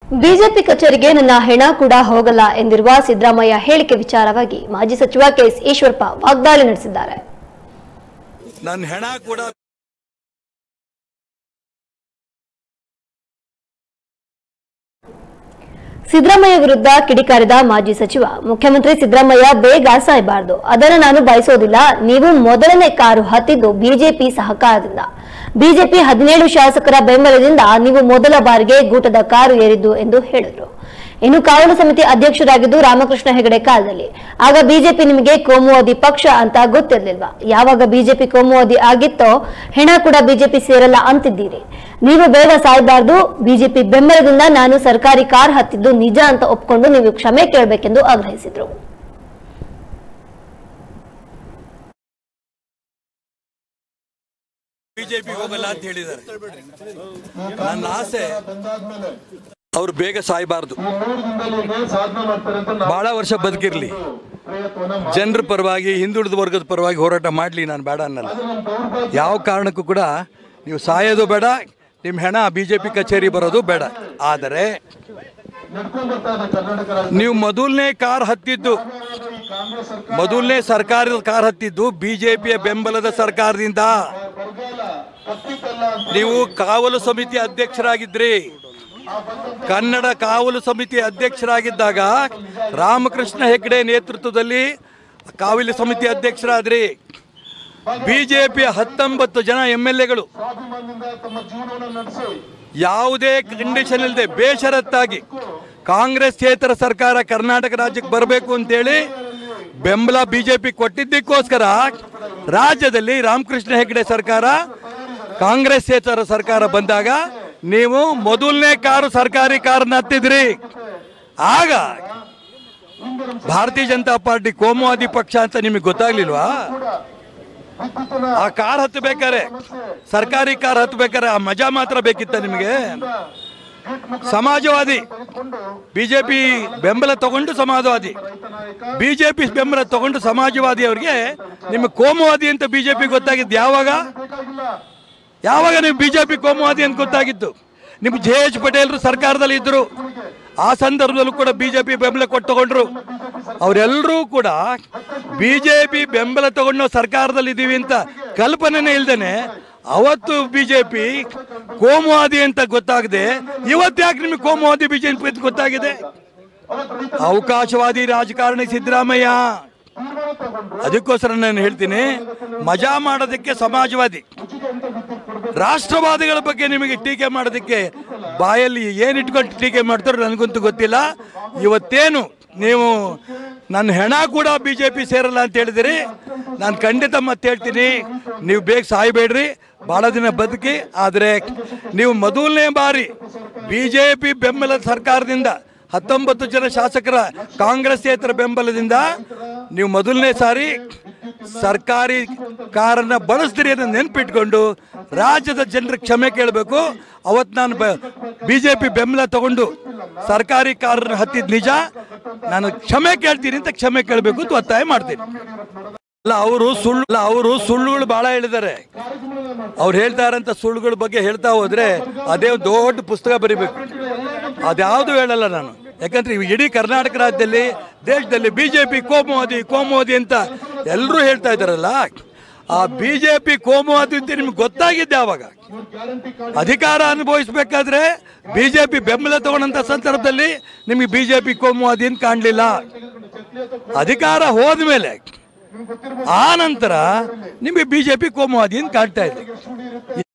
BJP ಕಚೇರಿಗೆ ನನ್ನ ಹೆಣ ಕೂಡ ಹೋಗಲ್ಲ ಎಂದಿರುವ ಸಿದ್ದರಾಮಯ್ಯ ಹೇಳಿಕೆ ವಿಚಾರವಾಗಿ ಮಾಜಿ ಸಚಿವ ಕೆಎಸ್ ಈಶ್ವರಪ್ಪ ವಾಗ್ದಾಳಿ ನಡೆಸಿದ್ದಾರೆ ನನ್ನ ಹೆಣ ಕೂಡ ಸಿದ್ದರಾಮಯ್ಯ ವಿರುದ್ಧ ಕಿಡಿಕಾರಿದ ಮಾಜಿ ಸಚಿವ ಮುಖ್ಯಮಂತ್ರಿ ಸಿದ್ದರಾಮಯ್ಯ ಬೇಗ ಸಾಯಬಾರದು ಅದನ್ನು ನಾನು ಬಯಸೋದಿಲ್ಲ ನೀವು ಮೊದಲನೇ ಕಾರು ಹತ್ತಿದ್ದು ಬಿಜೆಪಿ ಸಹಕಾರದಿಂದ ಬಿಜೆಪಿ ಹದಿನೇಳು ಶಾಸಕರ ಬೆಂಬಲದಿಂದ ನೀವು ಮೊದಲ ಬಾರಿಗೆ ಗೂಟದ ಕಾರು ಏರಿದ್ದು ಎಂದು ಹೇಳಿದರು ಇನ್ನು ಕಾವಲು ಸಮಿತಿ ಅಧ್ಯಕ್ಷರಾಗಿದ್ದು ರಾಮಕೃಷ್ಣ ಹೆಗಡೆ ಕಾಲದಲ್ಲಿ ಆಗ ಬಿಜೆಪಿ ನಿಮಗೆ ಕೋಮುವಾದಿ ಪಕ್ಷ ಅಂತ ಗೊತ್ತಿರಲಿಲ್ವಾ ಯಾವಾಗ ಬಿಜೆಪಿ ಕೋಮುವಾದಿ ಆಗಿತ್ತೋ ಹೆಣ ಕೂಡ ಬಿಜೆಪಿ ಸೇರಲ್ಲ ಅಂತಿದ್ದೀರಿ ನೀವು ಬೇಗ ಸಾಯಬಾರ್ದು ಬಿಜೆಪಿ ಬೆಂಬಲದಿಂದ ನಾನು ಸರ್ಕಾರಿ ಕಾರ್ ಹತ್ತಿದ್ದು ನಿಜ ಅಂತ ಒಪ್ಕೊಂಡು ನೀವು ಕ್ಷಮೆ ಕೇಳಬೇಕೆಂದು ಆಗ್ರಹಿಸಿದ್ರು ಬಿಜೆಪಿ ಹೋಗಲ್ಲ ಅಂತ ಹೇಳಿದ್ದಾರೆ ನನ್ನ ಆಸೆ ಅವ್ರು ಬೇಗ ಸಾಯಬಾರ್ದು ಬಹಳ ವರ್ಷ ಬದುಕಿರ್ಲಿ ಜನರ ಪರವಾಗಿ ಹಿಂದುಳಿದ ವರ್ಗದ ಪರವಾಗಿ ಹೋರಾಟ ಮಾಡಲಿ ನಾನು ಬೇಡ ಅನ್ನಲ್ಲ ಯಾವ ಕಾರಣಕ್ಕೂ ಕೂಡ ನೀವು ಸಾಯೋದು ಬೇಡ ನಿಮ್ಮ ಹೆಣ ಬಿ ಜೆ ಪಿ ಕಚೇರಿ ಬರೋದು ಬೇಡ ಆದರೆ ನೀವು ಮೊದಲನೇ ಕಾರ್ ಹತ್ತಿದ್ದು ಮೊದಲನೇ ಸರ್ಕಾರದ ಕಾರ್ ಹತ್ತಿದ್ದು ಬಿಜೆಪಿಯ ಬೆಂಬಲದ ಸರ್ಕಾರದಿಂದ ನೀವು ಕಾವಲು ಸಮಿತಿ ಅಧ್ಯಕ್ಷರಾಗಿದ್ರಿ ಕನ್ನಡ ಕಾವಲು ಸಮಿತಿ ಅಧ್ಯಕ್ಷರಾಗಿದ್ದಾಗ ರಾಮಕೃಷ್ಣ ಹೆಗ್ಡೆ ನೇತೃತ್ವದಲ್ಲಿ ಕಾವಲು ಸಮಿತಿ ಅಧ್ಯಕ್ಷರಾದ್ರಿ ಬಿಜೆಪಿಯ ಹತ್ತೊಂಬತ್ತು ಜನ ಎಂ ಎಲ್ ಎಗಳು ಯಾವುದೇ ಕಂಡೀಷನ್ ಇಲ್ಲದೆ ಬೇಷರತ್ತಾಗಿ ಕಾಂಗ್ರೆಸ್ಸೇತರ ಸರ್ಕಾರ ಕರ್ನಾಟಕ ರಾಜ್ಯಕ್ಕೆ ಬರಬೇಕು ಅಂತೇಳಿ ಬೆಂಬಲ ಬಿಜೆಪಿ ಕೊಟ್ಟಿದ್ದಕ್ಕೋಸ್ಕರ ರಾಜ್ಯದಲ್ಲಿ ರಾಮಕೃಷ್ಣ ಹೆಗ್ಡೆ ಸರ್ಕಾರ ಕಾಂಗ್ರೆಸ್ಸೇತರ ಸರ್ಕಾರ ಬಂದಾಗ ನೀವು ಮೊದಲನೇ ಕಾರು ಸರ್ಕಾರಿ ಕಾರನ್ನ ಹತ್ತಿದ್ರಿ ಆಗ ಭಾರತೀಯ ಜನತಾ ಪಾರ್ಟಿ ಕೋಮುವಾದಿ ಪಕ್ಷ ಅಂತ ನಿಮಗೆ ಗೊತ್ತಾಗ್ಲಿಲ್ವಾ ಆ ಕಾರ್ ಹತ್ತಬೇಕಾರೆ ಸರ್ಕಾರಿ ಕಾರ್ ಹತ್ತಬೇಕಾರೆ ಆ ಮಜಾ ಮಾತ್ರ ಬೇಕಿತ್ತ ನಿಮಗೆ ಸಮಾಜವಾದಿ ಬಿಜೆಪಿ ಬೆಂಬಲ ತಗೊಂಡು ಸಮಾಜವಾದಿ ಬಿಜೆಪಿ ಬೆಂಬಲ ತಗೊಂಡು ಸಮಾಜವಾದಿ ಅವರಿಗೆ ನಿಮಗೆ ಕೋಮುವಾದಿ ಅಂತ ಬಿಜೆಪಿ ಗೊತ್ತಾಗಿದ್ದು ಯಾವಾಗ ಯಾವಾಗ ನೀವು ಬಿಜೆಪಿ ಕೋಮುವಾದಿ ಅಂತ ಗೊತ್ತಾಗಿತ್ತು ನಿಮ್ಗೆ ಜೆ ಎಚ್ ಪಟೇಲ್ರು ಸರ್ಕಾರದಲ್ಲಿ ಇದ್ದರು ಆ ಸಂದರ್ಭದಲ್ಲೂ ಕೂಡ ಬಿಜೆಪಿ ಬೆಂಬಲ ಕೊಟ್ಟು ತಗೊಂಡ್ರು ಅವರೆಲ್ಲರೂ ಕೂಡ ಬಿಜೆಪಿ ಬೆಂಬಲ ತಗೊಂಡು ನಾವು ಸರ್ಕಾರದಲ್ಲಿ ಇದ್ದೀವಿ ಅಂತ ಕಲ್ಪನೆನೇ ಇಲ್ದೇನೆ ಅವತ್ತು ಬಿಜೆಪಿ ಕೋಮುವಾದಿ ಅಂತ ಗೊತ್ತಾಗದೆ ಇವತ್ತು ಯಾಕೆ ನಿಮಗೆ ಕೋಮುವಾದಿ ಬಿಜೆಪಿ ಅಂತ ಗೊತ್ತಾಗಿದೆ ಅವಕಾಶವಾದಿ ರಾಜಕಾರಣಿ ಸಿದ್ದರಾಮಯ್ಯ ಅದಕ್ಕೋಸ್ಕರ ನಾನು ಹೇಳ್ತೀನಿ ಮಜಾ ಮಾಡೋದಕ್ಕೆ ಸಮಾಜವಾದಿ ರಾಷ್ಟ್ರವಾದಿಗಳ ಬಗ್ಗೆ ನಿಮಗೆ ಟೀಕೆ ಮಾಡೋದಕ್ಕೆ ಬಾಯಲ್ಲಿ ಏನು ಇಟ್ಕೊಂಡು ಟೀಕೆ ಮಾಡ್ತಾರೋ ನನಗಂತೂ ಗೊತ್ತಿಲ್ಲ ಇವತ್ತೇನು ನೀವು ನನ್ನ ಹೆಣ ಕೂಡ ಬಿ ಜೆ ಪಿ ಸೇರಲ್ಲ ಅಂತ ಹೇಳಿದಿರಿ ನಾನು ಖಂಡಿತ ಮತ್ತೆ ಹೇಳ್ತೀನಿ ನೀವು ಬೇಗ ಸಾಯಬೇಡ್ರಿ ಭಾಳ ದಿನ ಬದುಕಿ ಆದರೆ ನೀವು ಮೊದಲನೇ ಬಾರಿ ಬಿ ಜೆ ಪಿ ಬೆಂಬಲದ ಸರ್ಕಾರದಿಂದ ಹತ್ತೊಂಬತ್ತು ಜನ ಶಾಸಕರ ಕಾಂಗ್ರೆಸ್ಸೇತರ ಬೆಂಬಲದಿಂದ ನೀವು ಮೊದಲನೇ ಸಾರಿ ಸರ್ಕಾರಿ ಕಾರನ್ನ ಬಳಸ್ತೀರಿ ಅನ್ನೋ ನೆನ್ಪಿಟ್ಕೊಂಡು ರಾಜ್ಯದ ಜನರ ಕ್ಷಮೆ ಕೇಳಬೇಕು ಅವತ್ತು ನಾನು ಬಿ ಜೆ ಪಿ ಬೆಂಬಲ ತಗೊಂಡು ಸರ್ಕಾರಿ ಕಾರನ್ನ ಹತ್ತಿದ ನಿಜ ನಾನು ಕ್ಷಮೆ ಕೇಳ್ತೀನಿ ಅಂತ ಕ್ಷಮೆ ಕೇಳಬೇಕು ಅಂತ ಒತ್ತಾಯ ಮಾಡ್ತೀನಿ ಅಲ್ಲ ಅವರು ಸುಳ್ಳು ಅಲ್ಲ ಅವರು ಸುಳ್ಳುಗಳು ಬಹಳ ಹೇಳಿದ್ದಾರೆ ಅವ್ರು ಹೇಳ್ತಾ ಇರೋಂಥ ಸುಳ್ಳುಗಳ ಬಗ್ಗೆ ಹೇಳ್ತಾ ಹೋದ್ರೆ ಅದೇ ಒಂದು ದೊಡ್ಡ ಪುಸ್ತಕ ಬರಿಬೇಕು ಅದ್ಯಾವುದು ಹೇಳಲ್ಲ ನಾನು ಯಾಕಂದ್ರೆ ಇವ್ ಇಡೀ ಕರ್ನಾಟಕ ರಾಜ್ಯದಲ್ಲಿ ದೇಶದಲ್ಲಿ ಬಿ ಜೆ ಪಿ ಕೋಮುವಾದಿ ಕೋಮುವಾದಿ ಅಂತ ಎಲ್ಲರೂ ಹೇಳ್ತಾ ಇದ್ದಾರಲ್ಲ ಆ ಬಿ ಜೆ ಪಿ ಕೋಮುವಾದಿ ಅಂತ ನಿಮ್ಗೆ ಗೊತ್ತಾಗಿದ್ದೆ ಆವಾಗ ಅಧಿಕಾರ ಅನುಭವಿಸ್ಬೇಕಾದ್ರೆ ಬಿ ಜೆ ಪಿ ಬೆಂಬಲ ತಗೊಂಡಂಥ ಸಂದರ್ಭದಲ್ಲಿ ನಿಮಗೆ ಬಿ ಜೆ ಪಿ ಕೋಮುವಾದಿ ಅಂತ ಕಾಣಲಿಲ್ಲ ಅಧಿಕಾರ ಹೋದ್ಮೇಲೆ ಆ ನಂತರ ನಿಮಗೆ ಬಿ ಜೆ ಪಿ ಕೋಮುವಾದಿ ಅಂತ ಕಾಣ್ತಾ ಇದೆ